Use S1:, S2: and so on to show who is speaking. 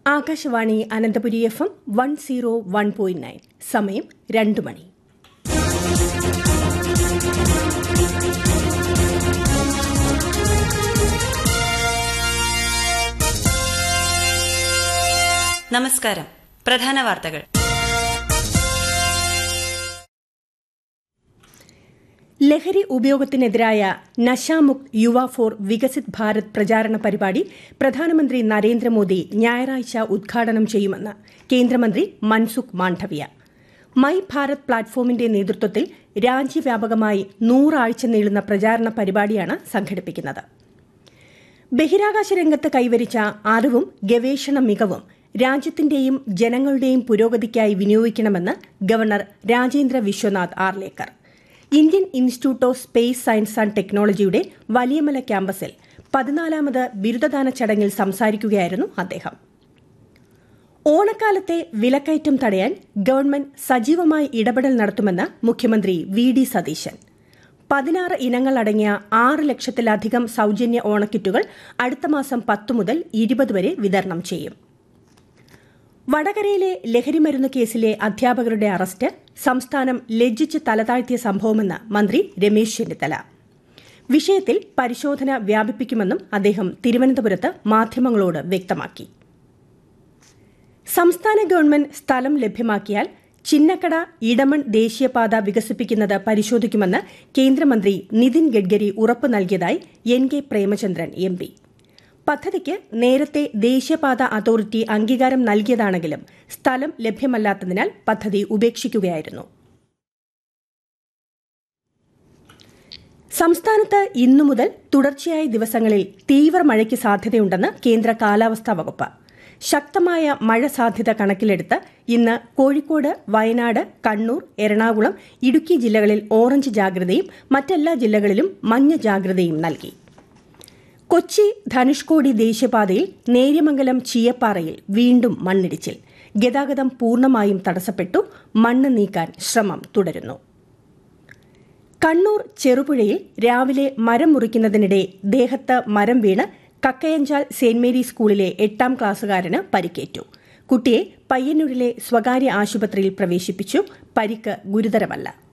S1: Akashvani Ananthapuri F M one zero one point nine സമയം രണ്ടു മണി
S2: നമസ്കാരം പ്രധാന വാർത്തകൾ
S1: ലഹരി ഉപയോഗത്തിനെതിരായ നശാമുക് യുവ ഫോർ വികസിത് ഭാരത് പ്രചാരണ പരിപാടി പ്രധാനമന്ത്രി നരേന്ദ്രമോദി ഞായറാഴ്ച ഉദ്ഘാടനം ചെയ്യുമെന്ന് കേന്ദ്രമന്ത്രി മൻസുഖ് മാണ്ഡവ്യ മൈ ഭാരത് പ്ലാറ്റ്ഫോമിന്റെ നേതൃത്വത്തിൽ രാജ്യവ്യാപകമായി നൂറാഴ്ച നീളുന്ന പ്രചാരണ പരിപാടിയാണ് സംഘടിപ്പിക്കുന്നത് ബഹിരാകാശ രംഗത്ത് കൈവരിച്ച അറിവും ഗവേഷണ മികവും രാജ്യത്തിന്റെയും ജനങ്ങളുടെയും പുരോഗതിക്കായി വിനിയോഗിക്കണമെന്ന് governor Rajendra Vishwanath Arlekar Indian institute of space science and ടെക്നോളജിയുടെ വലിയമല ക്യാമ്പസിൽ പതിനാലാമത് ബിരുദദാന ചടങ്ങിൽ സംസാരിക്കുകയായിരുന്നു അദ്ദേഹം ഓണക്കാലത്തെ വിലക്കയറ്റം തടയാൻ ഗവൺമെന്റ് സജീവമായി ഇടപെടൽ നടത്തുമെന്ന് മുഖ്യമന്ത്രി വി ഡി സതീശൻ പതിനാറ് ഇനങ്ങൾ അടങ്ങിയ ആറ് ലക്ഷത്തിലധികം സൌജന്യ ഓണക്കിറ്റുകൾ അടുത്ത മാസം പത്ത് മുതൽ ഇരുപത് വരെ വിതരണം ചെയ്യും വടകരയിലെ ലഹരിമരുന്ന് കേസിലെ അധ്യാപകരുടെ അറസ്റ്റ് സംസ്ഥാനം ലജ്ജിച്ച് തലതാഴ്ത്തിയ സംഭവമെന്ന് മന്ത്രി രമേശ് ചെന്നിത്തല വിഷയത്തിൽ പരിശോധന വ്യാപിപ്പിക്കുമെന്നും അദ്ദേഹം തിരുവനന്തപുരത്ത് മാധ്യമങ്ങളോട് വ്യക്തമാക്കി സംസ്ഥാന ഗവൺമെന്റ് സ്ഥലം ലഭ്യമാക്കിയാൽ ചിന്നക്കട ഇടമൺ ദേശീയപാത വികസിപ്പിക്കുന്നത് പരിശോധിക്കുമെന്ന് കേന്ദ്രമന്ത്രി നിതിൻ ഗഡ്കരി ഉറപ്പു നൽകിയതായി N K Premachandran M P പദ്ധതിക്ക് നേരത്തെ ദേശീയപാത അതോറിറ്റി അംഗീകാരം നൽകിയതാണെങ്കിലും സ്ഥലം ലഭ്യമല്ലാത്തതിനാൽ പദ്ധതി ഉപേക്ഷിക്കുകയായിരുന്നു സംസ്ഥാനത്ത് ഇന്നു മുതൽ തുടർച്ചയായ ദിവസങ്ങളിൽ തീവ്ര മഴയ്ക്ക് സാധ്യതയുണ്ടെന്ന് കേന്ദ്ര കാലാവസ്ഥാ വകുപ്പ് ശക്തമായ മഴ സാധ്യത കണക്കിലെടുത്ത് ഇന്ന് കോഴിക്കോട് വയനാട് കണ്ണൂർ എറണാകുളം ഇടുക്കി ജില്ലകളിൽ ഓറഞ്ച് ജാഗ്രതയും മറ്റെല്ലാ ജില്ലകളിലും മഞ്ഞ ജാഗ്രതയും നൽകി കൊച്ചി ധനുഷ്കോടി ദേശീയപാതയിൽ നേര്യമംഗലം ചീയപ്പാറയിൽ വീണ്ടും മണ്ണിടിച്ചിൽ ഗതാഗതം പൂർണ്ണമായും തടസ്സപ്പെട്ടു മണ്ണ് നീക്കാൻ ശ്രമം തുടരുന്നു കണ്ണൂർ ചെറുപുഴയിൽ രാവിലെ മരം മുറിക്കുന്നതിനിടെ ദേഹത്ത് മരം വീണ് കക്കയഞ്ചാൽ സെന്റ് മേരി സ്കൂളിലെ എട്ടാം ക്ലാസ്സുകാരന് പരിക്കേറ്റു കുട്ടിയെ പയ്യന്നൂരിലെ സ്വകാര്യ ആശുപത്രിയിൽ പ്രവേശിപ്പിച്ചു പരിക്ക് ഗുരുതരമല്ല